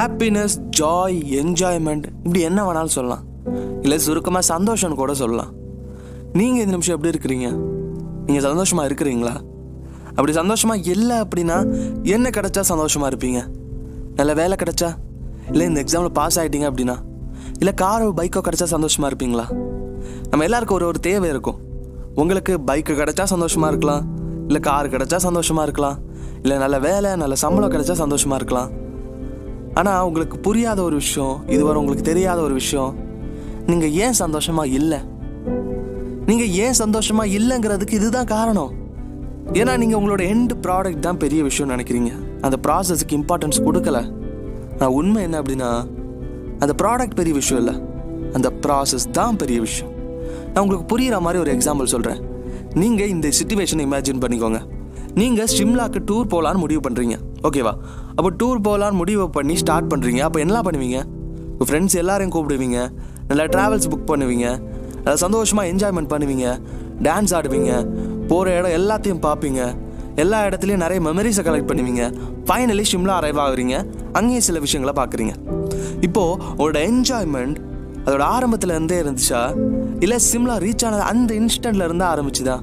happiness Joy enjoyment இப்படி என்ன வேணாலும் சொல்லலாம் இல்லை சுருக்கமாக சந்தோஷம்னு கூட சொல்லலாம் நீங்கள் இந்த நிமிஷம் எப்படி இருக்கிறீங்க நீங்கள் சந்தோஷமாக இருக்கிறீங்களா அப்படி சந்தோஷமாக இல்லை அப்படின்னா என்ன கிடைச்சா சந்தோஷமாக இருப்பீங்க நல்ல வேலை கிடைச்சா இல்லை இந்த எக்ஸாமில் பாஸ் ஆகிட்டீங்க அப்படின்னா இல்லை காரோ பைக்கோ கிடைச்சா சந்தோஷமாக இருப்பீங்களா நம்ம எல்லாருக்கும் ஒரு ஒரு தேவை இருக்கும் உங்களுக்கு பைக்கு கிடைச்சா சந்தோஷமாக இருக்கலாம் இல்லை கார் கிடைச்சா சந்தோஷமாக இருக்கலாம் இல்லை நல்ல வேலை நல்ல சம்பளம் கிடைச்சா சந்தோஷமாக இருக்கலாம் ஆனால் உங்களுக்கு புரியாத ஒரு விஷயம் இதுவரை உங்களுக்கு தெரியாத ஒரு விஷயம் நீங்கள் ஏன் சந்தோஷமாக இல்லை நீங்கள் ஏன் சந்தோஷமாக இல்லைங்கிறதுக்கு இதுதான் காரணம் ஏன்னா நீங்கள் உங்களோட எண்ட் ப்ராடக்ட் தான் பெரிய விஷயம்னு நினைக்கிறீங்க அந்த ப்ராசஸுக்கு இம்பார்ட்டன்ஸ் கொடுக்கல ஆனால் உண்மை என்ன அப்படின்னா அந்த ப்ராடக்ட் பெரிய விஷயம் இல்லை அந்த ப்ராசஸ் தான் பெரிய விஷயம் நான் உங்களுக்கு புரிகிற மாதிரி ஒரு எக்ஸாம்பிள் சொல்கிறேன் நீங்கள் இந்த சுச்சுவேஷனை இமேஜின் பண்ணிக்கோங்க நீங்கள் ஷிம்லாக்கு டூர் போகலான்னு முடிவு பண்ணுறீங்க ஓகேவா அப்போ டூர் போகலான்னு முடிவு பண்ணி ஸ்டார்ட் பண்ணுறீங்க அப்போ என்ன பண்ணுவீங்க உங்கள் ஃப்ரெண்ட்ஸ் எல்லாரையும் கூப்பிடுவீங்க நல்லா ட்ராவல்ஸ் புக் பண்ணுவீங்க நல்லா சந்தோஷமாக என்ஜாய்மெண்ட் பண்ணுவீங்க டான்ஸ் ஆடுவீங்க போகிற இடம் எல்லாத்தையும் பார்ப்பீங்க எல்லா இடத்துலையும் நிறைய மெமரிஸை கலெக்ட் பண்ணுவீங்க ஃபைனலி ஷிம்லா அரைவ் ஆகுறீங்க அங்கேயும் சில விஷயங்களை பார்க்குறீங்க இப்போது உங்களோட என்ஜாய்மெண்ட் அதோட ஆரம்பத்துல இருந்தே இருந்துச்சா இல்லை சிம்லா ரீச் ஆனது அந்த இன்ஸ்டன்ட்ல இருந்து ஆரம்பிச்சுதா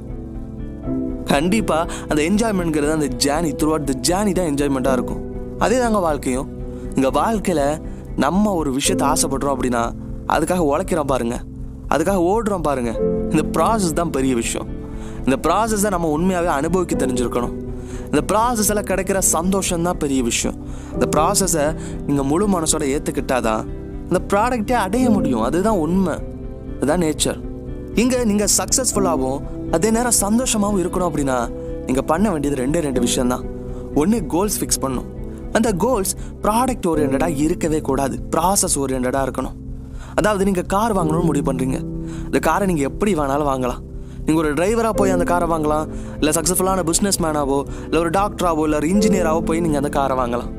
கண்டிப்பா அந்த என்ஜாய்மெண்ட்ங்கிறது அந்த journey throughout the journey தான் என்ஜாய்மெண்ட்டாக இருக்கும் அதே தாங்க வாழ்க்கையும் இங்க வாழ்க்கையில நம்ம ஒரு விஷயத்தை ஆசைப்படுறோம் அப்படின்னா அதுக்காக உழைக்கிறோம் பாருங்க அதுக்காக ஓடுறோம் பாருங்க இந்த ப்ராசஸ் தான் பெரிய விஷயம் இந்த ப்ராசஸை நம்ம உண்மையாகவே அனுபவிக்க தெரிஞ்சிருக்கணும் இந்த ப்ராசஸில் கிடைக்கிற சந்தோஷம் தான் பெரிய விஷயம் இந்த ப்ராசஸை நீங்கள் முழு மனசோட ஏற்றுக்கிட்டாதான் இந்த ப்ராடக்டே அடைய முடியும் அதுதான் உண்மை அதுதான் நேச்சர் இங்கே நீங்கள் சக்ஸஸ்ஃபுல்லாகவும் அதே நேரம் சந்தோஷமாகவும் இருக்கணும் அப்படின்னா நீங்கள் பண்ண வேண்டியது ரெண்டே ரெண்டு விஷயம்தான் ஒன்று கோல்ஸ் ஃபிக்ஸ் பண்ணும் அந்த கோல்ஸ் ப்ராடக்ட் ஓரியன்டாக இருக்கவே கூடாது ப்ராசஸ் ஓரியன்டாக இருக்கணும் அதாவது நீங்கள் கார் வாங்கணும்னு முடிவு பண்ணுறீங்க இந்த காரை நீங்கள் எப்படி வேணாலும் வாங்கலாம் நீங்கள் ஒரு டிரைவராக போய் அந்த காரை வாங்கலாம் இல்லை சக்ஸஸ்ஃபுல்லான பிஸ்னஸ் மேனாவோ இல்லை ஒரு டாக்டராவோ இல்லை ஒரு இன்ஜினியராகவோ போய் நீங்கள் அந்த காரை வாங்கலாம்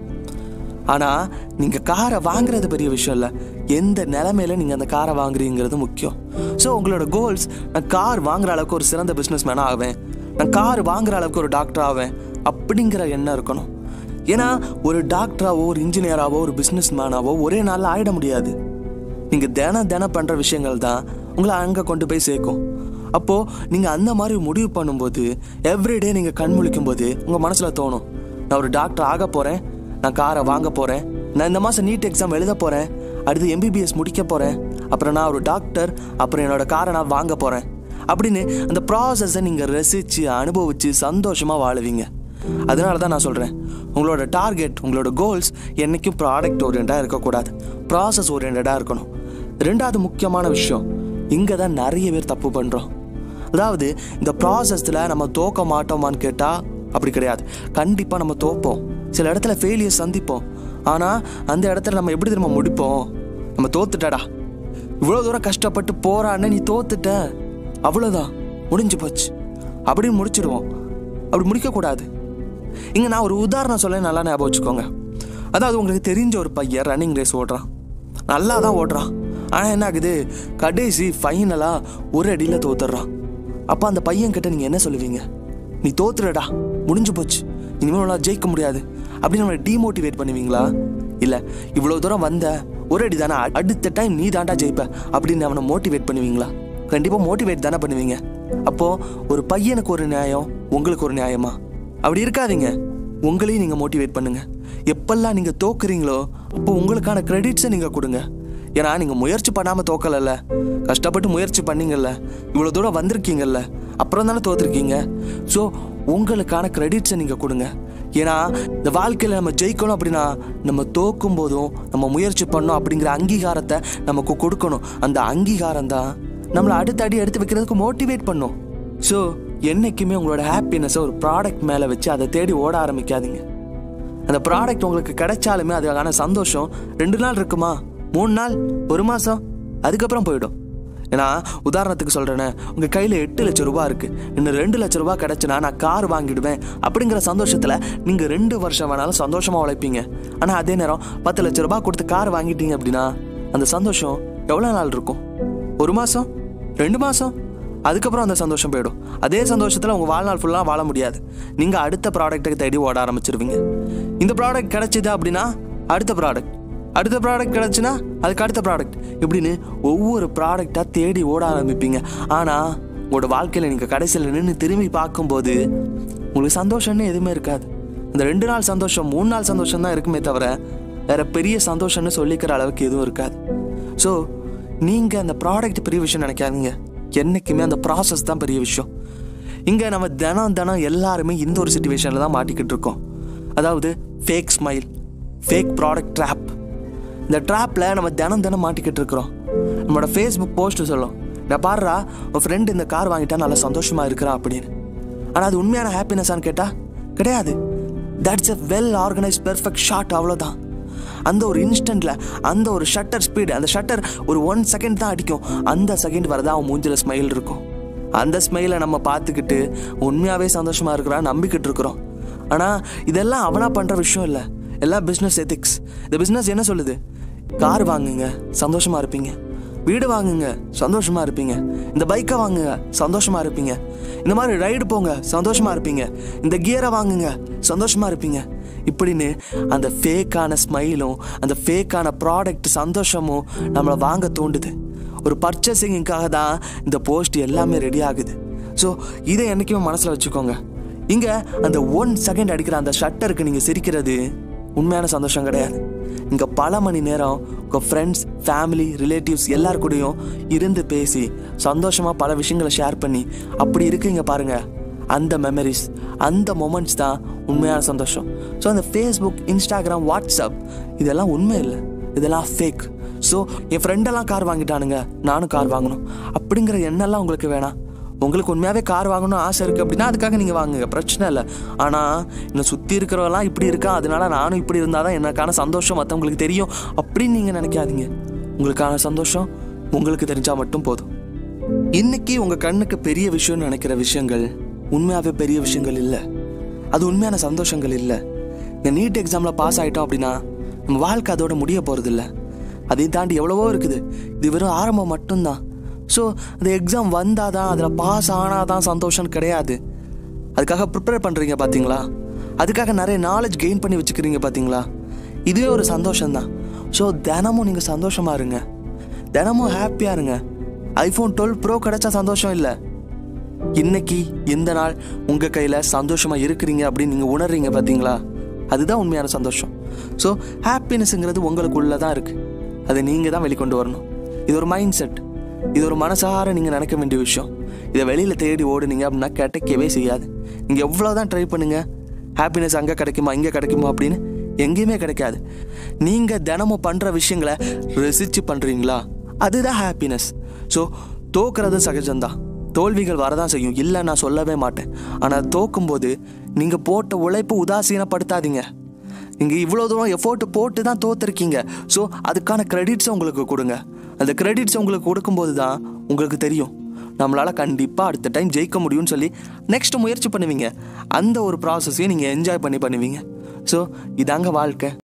ஆனால் நீங்கள் காரை வாங்குறது பெரிய விஷயம் இல்லை எந்த நிலமையில நீங்கள் அந்த காரை வாங்குறீங்கிறது முக்கியம் ஸோ உங்களோட கோல்ஸ் நான் கார் வாங்குற அளவுக்கு ஒரு சிறந்த பிஸ்னஸ் மேனாக ஆவேன் நான் கார் வாங்குற அளவுக்கு ஒரு டாக்டர் ஆவேன் அப்படிங்கிற எண்ணம் இருக்கணும் ஏன்னா ஒரு டாக்டராவோ ஒரு இன்ஜினியராவோ ஒரு பிஸ்னஸ் மேனாவோ ஒரே நாளில் ஆயிட முடியாது நீங்கள் தினம் தினம் பண்ணுற விஷயங்கள் தான் உங்களை அங்கே கொண்டு போய் சேர்க்கும் அப்போது நீங்கள் அந்த மாதிரி முடிவு பண்ணும்போது எவ்ரிடே நீங்கள் கண் முழிக்கும் போது உங்கள் மனசில் தோணும் நான் ஒரு டாக்டர் ஆக போகிறேன் நான் காரை வாங்க போகிறேன் நான் இந்த மாதம் நீட் எக்ஸாம் எழுத போகிறேன் அடுத்து எம்பிபிஎஸ் முடிக்க போகிறேன் அப்புறம் நான் ஒரு டாக்டர் அப்புறம் என்னோட காரை நான் வாங்க போகிறேன் அப்படின்னு அந்த ப்ராசஸை நீங்கள் ரசித்து அனுபவித்து சந்தோஷமாக வாழுவீங்க அதனால தான் நான் சொல்கிறேன் உங்களோட டார்கெட் உங்களோட கோல்ஸ் என்றைக்கும் ப்ராடக்ட் ஓரியண்டாக இருக்கக்கூடாது ப்ராசஸ் ஓரியண்டடாக இருக்கணும் ரெண்டாவது முக்கியமான விஷயம் இங்கே தான் நிறைய பேர் தப்பு பண்ணுறோம் அதாவது இந்த ப்ராசஸில் நம்ம தோக்க மாட்டோமான்னு கேட்டால் அப்படி கிடையாது கண்டிப்பாக நம்ம தோப்போம் சில இடத்துல ஃபெயிலியர் சந்திப்போம் ஆனால் அந்த இடத்துல நம்ம எப்படி திரும்ப முடிப்போம் நம்ம தோத்துட்டடா இவ்வளோ தூரம் கஷ்டப்பட்டு போறான்னு நீ தோத்துட்ட அவ்வளோதான் முடிஞ்சு போச்சு அப்படின்னு முடிச்சிடுவோம் அப்படி முடிக்கக்கூடாது இங்கே நான் ஒரு உதாரணம் சொல்ல நல்லா ஞாபகம் வச்சுக்கோங்க அதாவது உங்களுக்கு தெரிஞ்ச ஒரு பையன் ரன்னிங் ரேஸ் ஓடுறான் நல்லா தான் ஓடுறான் ஆனால் என்ன ஆகுது கடைசி ஃபைனலாக ஒரு அடியில் தோத்துடுறான் அப்போ அந்த பையன் கிட்ட நீங்கள் என்ன சொல்லுவீங்க நீ தோத்துறடா முடிஞ்சு போச்சு இனிமேல் உன்னால் ஜெயிக்க முடியாது அப்படின்னு நம்மளை டீமோட்டிவேட் பண்ணுவீங்களா இல்லை இவ்வளோ தூரம் வந்த ஒரு அடி தானே அடுத்த டைம் நீ தாண்டா ஜெயிப்ப அப்படின்னு அவனை மோட்டிவேட் பண்ணுவீங்களா கண்டிப்பாக மோட்டிவேட் தானே பண்ணுவீங்க அப்போது ஒரு பையனுக்கு ஒரு நியாயம் உங்களுக்கு ஒரு நியாயமா அப்படி இருக்காதீங்க உங்களையும் நீங்கள் மோட்டிவேட் பண்ணுங்க எப்பெல்லாம் நீங்கள் தோக்குறீங்களோ அப்போ உங்களுக்கான கிரெடிட்ஸை நீங்கள் கொடுங்க ஏன்னா நீங்கள் முயற்சி பண்ணாமல் தோக்கலல்ல கஷ்டப்பட்டு முயற்சி பண்ணீங்கல்ல இவ்வளோ தூரம் வந்திருக்கீங்கல்ல அப்புறம் தானே தோத்துருக்கீங்க ஸோ உங்களுக்கான கிரெடிட்ஸை நீங்கள் கொடுங்க ஏன்னா இந்த வாழ்க்கையில் நம்ம ஜெயிக்கணும் அப்படின்னா நம்ம தோக்கும் போதும் நம்ம முயற்சி பண்ணோம் அப்படிங்கிற அங்கீகாரத்தை நமக்கு கொடுக்கணும் அந்த அங்கீகாரம் தான் நம்மளை அடுத்த அடி எடுத்து வைக்கிறதுக்கு மோட்டிவேட் பண்ணும் ஸோ என்னைக்குமே உங்களோட ஹாப்பினஸை ஒரு ப்ராடக்ட் மேலே வச்சு அதை தேடி ஓட ஆரம்பிக்காதீங்க அந்த ப்ராடக்ட் உங்களுக்கு கிடைச்சாலுமே அதுக்கான சந்தோஷம் ரெண்டு நாள் இருக்குமா மூணு நாள் ஒரு மாதம் அதுக்கப்புறம் போயிடும் ஏன்னா உதாரணத்துக்கு சொல்கிறேனே உங்கள் கையில் எட்டு லட்சம் ரூபா இருக்குது இன்னும் ரெண்டு லட்ச ரூபா கிடச்சுன்னா நான் கார் வாங்கிடுவேன் அப்படிங்கிற சந்தோஷத்தில் நீங்கள் ரெண்டு வருஷம் வேணாலும் சந்தோஷமாக உழைப்பீங்க ஆனால் அதே நேரம் பத்து லட்ச ரூபா கொடுத்து கார் வாங்கிட்டீங்க அப்படின்னா அந்த சந்தோஷம் எவ்வளோ நாள் இருக்கும் ஒரு மாதம் ரெண்டு மாதம் அதுக்கப்புறம் அந்த சந்தோஷம் போயிடும் அதே சந்தோஷத்தில் உங்கள் வாழ்நாள் ஃபுல்லாக வாழ முடியாது நீங்கள் அடுத்த ப்ராடக்ட்டுக்கு தேடி ஓட ஆரம்பிச்சிருவீங்க இந்த ப்ராடக்ட் கிடைச்சிது அப்படின்னா அடுத்த ப்ராடக்ட் அடுத்த ப்ராடக்ட் கிடச்சுன்னா அதுக்கு அடுத்த ப்ராடக்ட் இப்படின்னு ஒவ்வொரு ப்ராடக்டாக தேடி ஓட ஆரம்பிப்பீங்க ஆனால் உங்களோட வாழ்க்கையில் நீங்கள் கடைசியில் நின்று திரும்பி பார்க்கும்போது உங்களுக்கு சந்தோஷம்னு எதுவுமே இருக்காது இந்த ரெண்டு நாள் சந்தோஷம் மூணு நாள் சந்தோஷம் தான் இருக்குமே தவிர வேற பெரிய சந்தோஷம்னு சொல்லிக்கிற அளவுக்கு எதுவும் இருக்காது ஸோ நீங்கள் அந்த ப்ராடக்ட் பெரிய விஷயம் நினைக்காதீங்க என்றைக்குமே அந்த ப்ராசஸ் தான் பெரிய விஷயம் இங்கே நம்ம தினம் தினம் எல்லாருமே இந்த ஒரு சுச்சுவேஷனில் தான் மாட்டிக்கிட்டு இருக்கோம் அதாவது fake smile fake product trap இந்த ட்ராப்பில் நம்ம தினம் தினம் மாட்டிக்கிட்டு இருக்கிறோம் நம்மளோட ஃபேஸ்புக் போஸ்ட்டு சொல்லும் நான் பாடுறா உன் ஃப்ரெண்டு இந்த கார் வாங்கிட்டா நல்லா சந்தோஷமாக இருக்கிறா அப்படின்னு ஆனால் அது உண்மையான ஹாப்பினஸான்னு கேட்டால் கிடையாது that's a well organise perfect shot அவ்வளோதான் அந்த ஒரு இன்ஸ்டன்ட்ல அந்த ஒரு ஷட்டர் ஸ்பீடு அந்த ஷட்டர் ஒரு ஒன் செகண்ட் தான் அடிக்கும் அந்த செகண்ட் வரதான் அவன் மூஞ்சில ஸ்மைல் இருக்கும் அந்த ஸ்மைலை நம்ம பார்த்துக்கிட்டு உண்மையாகவே சந்தோஷமாக இருக்கிறான் நம்பிக்கிட்டு இருக்கிறோம் ஆனால் இதெல்லாம் அவனா பண்ணுற விஷயம் இல்லை எல்லாம் பிஸ்னஸ் எத்திக்ஸ் இந்த பிஸ்னஸ் என்ன சொல்லுது கார் வாங்குங்க சந்தோஷமாக இருப்பீங்க வீடு வாங்குங்க சந்தோஷமா இருப்பீங்க இந்த பைக்கை வாங்குங்க சந்தோஷமா இருப்பீங்க இந்த மாதிரி ரைடு போங்க சந்தோஷமா இருப்பீங்க இந்த கியரை வாங்குங்க சந்தோஷமா இருப்பீங்க இப்படின்னு அந்த ஃபேக்கான ஸ்மைலும் அந்த ஃபேக்கான ப்ராடக்ட் சந்தோஷமும் நம்மளை வாங்க தூண்டுது ஒரு பர்ச்சேசிங்காக தான் இந்த போஸ்ட் எல்லாமே ரெடி ஆகுது ஸோ இதை என்றைக்குமே மனசில் வச்சுக்கோங்க இங்கே அந்த ஒன் செகண்ட் அடிக்கிற அந்த ஷட்டருக்கு நீங்கள் சிரிக்கிறது உண்மையான சந்தோஷம் கிடையாது இங்கே பல மணி நேரம் உங்கள் ஃப்ரெண்ட்ஸ் ஃபேமிலி ரிலேட்டிவ்ஸ் எல்லார் கூடயும் இருந்து பேசி சந்தோஷமாக பல விஷயங்களை ஷேர் பண்ணி அப்படி இருக்கீங்க பாருங்க அந்த மெமரிஸ் அந்த மொமெண்ட்ஸ் தான் உண்மையான சந்தோஷம் ஸோ அந்த ஃபேஸ்புக் இன்ஸ்டாகிராம் வாட்ஸ்அப் இதெல்லாம் உண்மை இல்லை இதெல்லாம் ஃபேக் ஸோ என் ஃப்ரெண்டெல்லாம் கார் வாங்கிட்டானுங்க நானும் கார் வாங்கணும் அப்படிங்கிற எண்ணெல்லாம் உங்களுக்கு வேணாம் உங்களுக்கு உண்மையாகவே கார் வாங்கணும் ஆசை இருக்குது அப்படின்னா அதுக்காக நீங்கள் வாங்குங்க பிரச்சனை இல்லை ஆனால் இன்னும் சுற்றி இருக்கிறவெல்லாம் இப்படி இருக்கா அதனால நானும் இப்படி இருந்தால் தான் எனக்கான சந்தோஷம் மற்றவங்களுக்கு தெரியும் அப்படின்னு நீங்கள் நினைக்காதீங்க உங்களுக்கான சந்தோஷம் உங்களுக்கு தெரிஞ்சால் மட்டும் போதும் இன்னைக்கு உங்கள் கண்ணுக்கு பெரிய விஷயம்னு நினைக்கிற விஷயங்கள் உண்மையாகவே பெரிய விஷயங்கள் இல்லை அது உண்மையான சந்தோஷங்கள் இல்லை இந்த நீட் எக்ஸாமில் பாஸ் ஆகிட்டோம் அப்படின்னா நம்ம வாழ்க்கை அதோட முடிய போகிறதில்ல அதையும் தாண்டி எவ்வளவோ இருக்குது இது வெறும் ஆரம்பம் மட்டும்தான் ஸோ அந்த எக்ஸாம் வந்தால் தான் அதில் பாஸ் ஆனால் தான் சந்தோஷம் கிடையாது அதுக்காக ப்ரிப்பேர் பண்ணுறீங்க பார்த்தீங்களா அதுக்காக நிறைய நாலேஜ் கெயின் பண்ணி வச்சுக்கிறீங்க பார்த்தீங்களா இதுவே ஒரு சந்தோஷம்தான் ஸோ தினமும் நீங்கள் சந்தோஷமாக இருங்க தினமும் ஹாப்பியாக இருங்க ஐஃபோன் டுவெல் ப்ரோ கிடைச்சா சந்தோஷம் இல்லை இன்னைக்கு இந்த நாள் உங்கள் கையில் சந்தோஷமாக இருக்கிறீங்க அப்படின்னு நீங்கள் உணர்றீங்க பார்த்தீங்களா அதுதான் உண்மையான சந்தோஷம் ஸோ ஹாப்பினஸ்ங்கிறது உங்களுக்குள்ளே தான் இருக்குது அதை நீங்கள் தான் வெளிக்கொண்டு வரணும் இது ஒரு மைண்ட் செட் இது ஒரு மனசார நீங்கள் நினைக்க வேண்டிய விஷயம் இதை வெளியில் தேடி ஓடுனீங்க அப்படின்னா கிடைக்கவே செய்யாது நீங்கள் எவ்வளோ தான் ட்ரை பண்ணுங்க ஹாப்பினஸ் அங்கே கிடைக்குமா இங்கே கிடைக்குமா அப்படின்னு எங்கேயுமே கிடைக்காது நீங்கள் தினமும் பண்ணுற விஷயங்களை ரசித்து பண்ணுறீங்களா அதுதான் ஹாப்பினஸ் ஸோ தோக்குறது சகஜம்தான் தோல்விகள் வரதான் செய்யும் இல்லை நான் சொல்லவே மாட்டேன் ஆனால் தோக்கும்போது நீங்கள் போட்ட உழைப்பு உதாசீனப்படுத்தாதீங்க நீங்கள் இவ்வளோ தூரம் எஃபோர்ட் போட்டு தான் தோத்துருக்கீங்க ஸோ அதுக்கான கிரெடிட்ஸை உங்களுக்கு கொடுங்க அந்த கிரெடிட்ஸ் உங்களுக்கு கொடுக்கும்போது தான் உங்களுக்கு தெரியும் நம்மளால் கண்டிப்பாக அடுத்த டைம் ஜெயிக்க முடியும்னு சொல்லி நெக்ஸ்ட் முயற்சி பண்ணுவீங்க அந்த ஒரு ப்ராசஸையும் நீங்கள் என்ஜாய் பண்ணி பண்ணுவீங்க ஸோ இதாங்க வாழ்க்கை